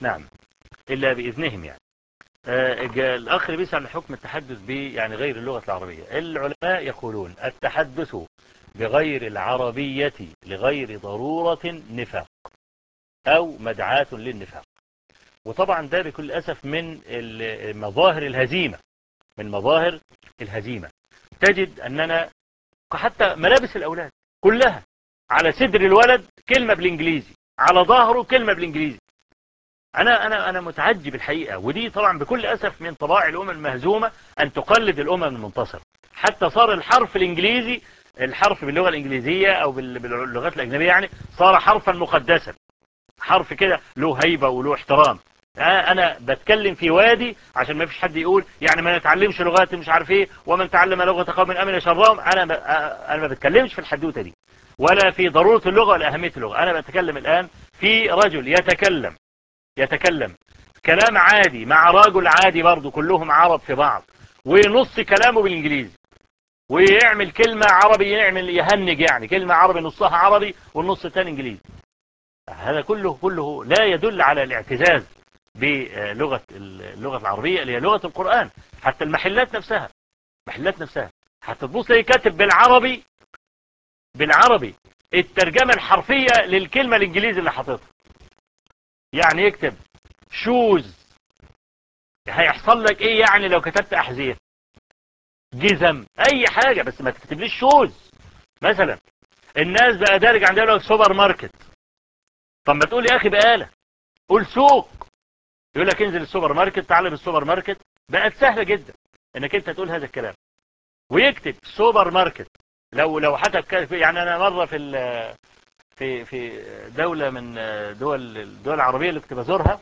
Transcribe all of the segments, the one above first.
نعم إلا بإذنهم يعني آه، جاء الأخ اللي بيسأل عن حكم التحدث ب يعني غير اللغة العربية العلماء يقولون التحدث بغير العربية لغير ضرورة نفاق أو مدعاة للنفاق وطبعا ده بكل أسف من ال- مظاهر الهزيمة من مظاهر الهزيمة تجد أننا حتى ملابس الأولاد كلها على صدر الولد كلمة بالإنجليزي على ظهره كلمة بالإنجليزي أنا أنا أنا متعجب الحقيقة ودي طبعا بكل أسف من طباع الأمم المهزومة أن تقلد الأمم المنتصرة حتى صار الحرف الإنجليزي الحرف باللغة الإنجليزية أو بال- باللغات الأجنبية يعني صار حرفا مقدسا حرف كده له هيبة وله احترام آه، انا بتكلم في وادي عشان ما فيش حد يقول يعني ما نتعلمش لغات مش عارف ايه ومن تعلم لغة قوم امن شرهم انا ب... آه، انا ما بتكلمش في الحدوته دي ولا في ضرورة اللغة ولا اهمية اللغة انا بتكلم الان في رجل يتكلم يتكلم كلام عادي مع رجل عادي برضه كلهم عرب في بعض ونص كلامه بالانجليزي ويعمل كلمة عربي يعمل يهنج يعني كلمة عربي نصها عربي والنص الثاني انجليزي هذا كله كله لا يدل على الاعتزاز بلغة اللغة العربية اللي هي لغة القرآن حتى المحلات نفسها المحلات نفسها حتى تبص لي كاتب بالعربي بالعربي الترجمة الحرفية للكلمة الانجليزي اللي حاططها يعني يكتب شوز هيحصل لك ايه يعني لو كتبت احذية جزم اي حاجة بس ما تكتبليش شوز مثلا الناس بقى دارج عندها يقول لك سوبر ماركت طب ما تقول يا اخي بقالة قول سوق يقول لك انزل السوبر ماركت تعال بالسوبر ماركت بقت سهلة جدا انك انت تقول هذا الكلام ويكتب سوبر ماركت لو لو حتى ك- يعني انا مرة في ال- في في دولة من دول الدول العربية اللي كنت بزورها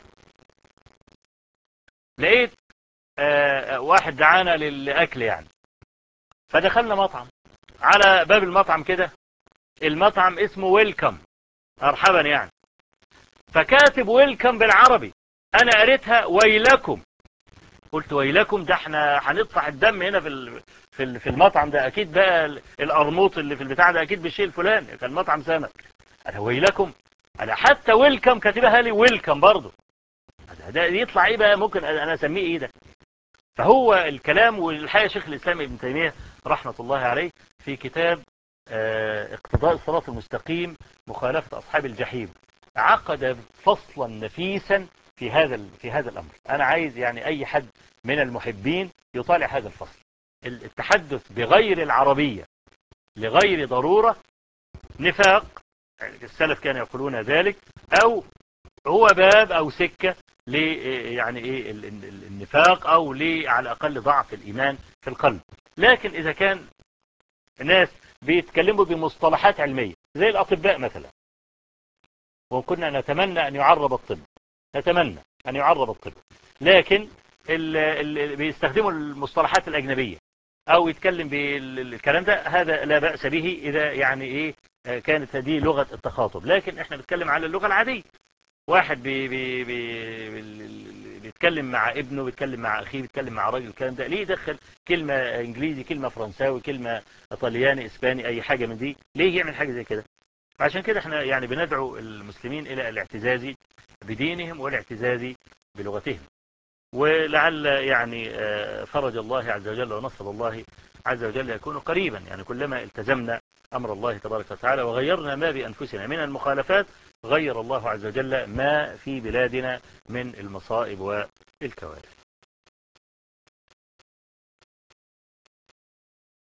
لقيت آه، واحد دعانا للاكل يعني فدخلنا مطعم على باب المطعم كده المطعم اسمه ويلكم مرحبا يعني فكاتب ويلكم بالعربي انا قريتها ويلكم قلت ويلكم ده احنا هنطفح الدم هنا في ال- في ال- في المطعم ده اكيد بقى ال- القرموط اللي في البتاع ده اكيد بالشيء الفلاني كان مطعم سمك انا ويلكم انا حتى ويلكم كاتبها لي ويلكم برضه ده- ده يطلع ايه بقى ممكن انا اسميه ايه ده فهو الكلام والحقيقه شيخ الاسلام ابن تيميه رحمه الله عليه في كتاب آه، اقتضاء الصراط المستقيم مخالفه اصحاب الجحيم عقد فصلا نفيسا في هذا ال- في هذا الامر انا عايز يعني اي حد من المحبين يطالع هذا الفصل ال- التحدث بغير العربية لغير ضرورة نفاق يعني السلف كانوا يقولون ذلك او هو باب او سكة ل يعني ايه ال- ال- ال- النفاق او ل على الاقل ضعف الايمان في القلب لكن اذا كان ناس بيتكلموا بمصطلحات علمية زي الاطباء مثلا وكنا نتمنى أن يعرب الطب نتمنى أن يعرب الطب لكن ال- ال- بيستخدموا المصطلحات الأجنبية أو يتكلم بالكلام ده هذا لا بأس به إذا يعني إيه آه، كانت هذه لغة التخاطب لكن إحنا بنتكلم على اللغة العادية واحد بي بي بي بي بيتكلم مع ابنه بيتكلم مع أخيه بيتكلم مع راجل الكلام ده ليه يدخل كلمة إنجليزي كلمة فرنساوي كلمة إيطالياني إسباني أي حاجة من دي ليه يعمل حاجة زي كده عشان كده احنا يعني بندعو المسلمين الى الاعتزاز بدينهم والاعتزاز بلغتهم ولعل يعني آه، فرج الله عز وجل ونصر الله عز وجل يكون قريبا يعني كلما التزمنا أمر الله تبارك وتعالى وغيرنا ما بأنفسنا من المخالفات غير الله عز وجل ما في بلادنا من المصائب والكوارث